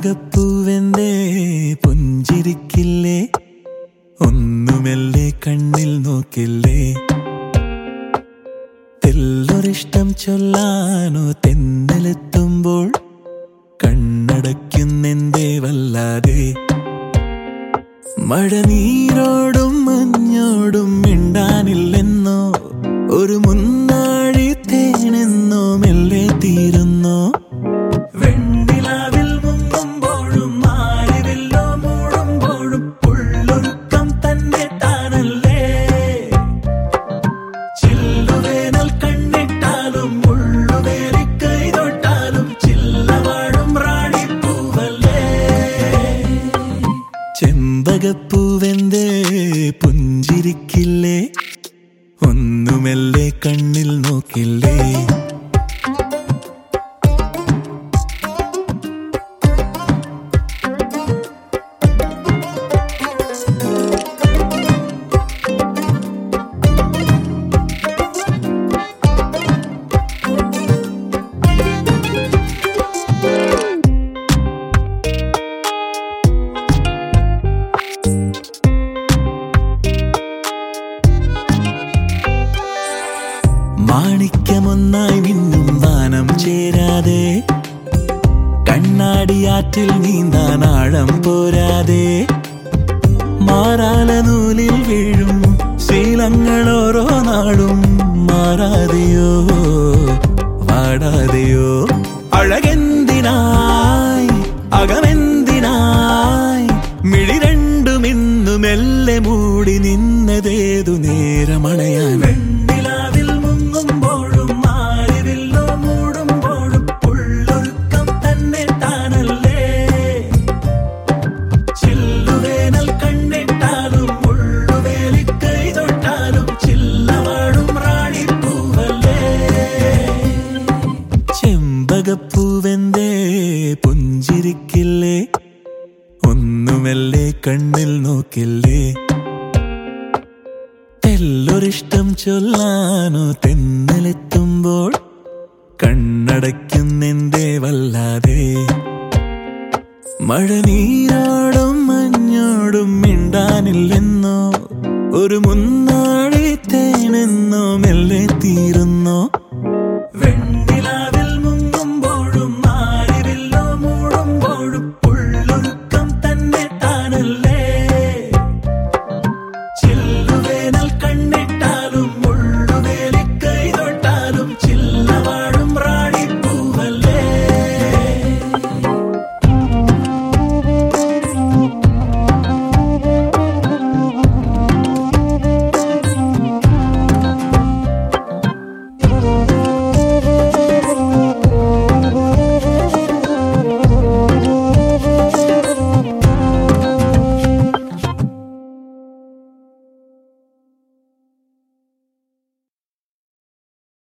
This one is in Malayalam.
ചെമ്പകപ്പൂവെന്തേ പുഞ്ചിരിക്കില്ലേ ഒന്നുമെല്ലെ കണ്ണിൽ നോക്കില്ലേ തെല്ലൊരിഷ്ടം ചൊല്ലാനോ തെന്നലെത്തുമ്പോൾ കണ്ണടയ്ക്കുന്നെന്തേ വല്ലാതെ മഴനീരോടും മഞ്ഞോടും മിണ്ടാനില്ലെന്നോ ഒരു മുന്നാഴി തേനെന്നോ മെല്ലെ തീരുന്നോ വെണ്ണിലാവിൽ മുങ്ങുമ്പോഴും മാറിവില്ലോ മൂടുമ്പോഴും ഉള്ളൊരുക്കം തന്നെ താനല്ലേ ചില്ലുവേനൽ കണ്ണിട്ടാലും ഉള്ളുവേലി കൈതൊട്ടാലും ചില്ലവാടും റാണിപ്പൂവല്ലേ ചെമ്പകപ്പൂവെന്തേ പുഞ്ചിരിക്കില്ലേ ഒന്നുമെല്ലെ കണ്ണിൽ നോക്കില്ലേ മാണിക്യമൊന്നായി മിന്നും വാനം ചേരാതെ കണ്ണാടിയാറ്റിൽ നീന്താൻ ആഴം പോരാതെ മാറാല നൂലിൽ വീഴും ശീലങ്ങൾ ഓരോ നാളും മാറാതെയോ വാടാതെയോ അഴകെന്തിനായി അകമെന്തിനായി മിഴി രണ്ടും ഇന്നു മെല്ലെ മൂടി നിന്നതേതു നേരമണയാൻ വെണ്ണിലാവിൽ മുങ്ങുമ്പോഴും മാറിവില്ലോ മൂടുമ്പോഴും ഉള്ളൊരുക്കം തന്നെ താനല്ലേ ചില്ലുവേനൽ കണ്ണിട്ടാലും ഉള്ളുവേലി കൈതൊട്ടാലും ചില്ലവാടും റാണിപ്പൂവല്ലേ ചെമ്പകപ്പൂവെന്തേ പുഞ്ചിരിക്കില്ലേ ഒന്നുമല്ലേ കണ്ണിൽ നോക്കില്ലേ തെല്ലൊരിഷ്ടം ചൊല്ലാനോ തെന്നലെത്തുമ്പോൾ കണ്ണടയ്ക്കുന്നെന്തേ വല്ലാതെ മഴനീരോടും മഞ്ഞോടും മിണ്ടാനില്ലെന്നോ ഒരു മുന്നാഴി തേനെന്നോ മെല്ലെ തീരുന്നു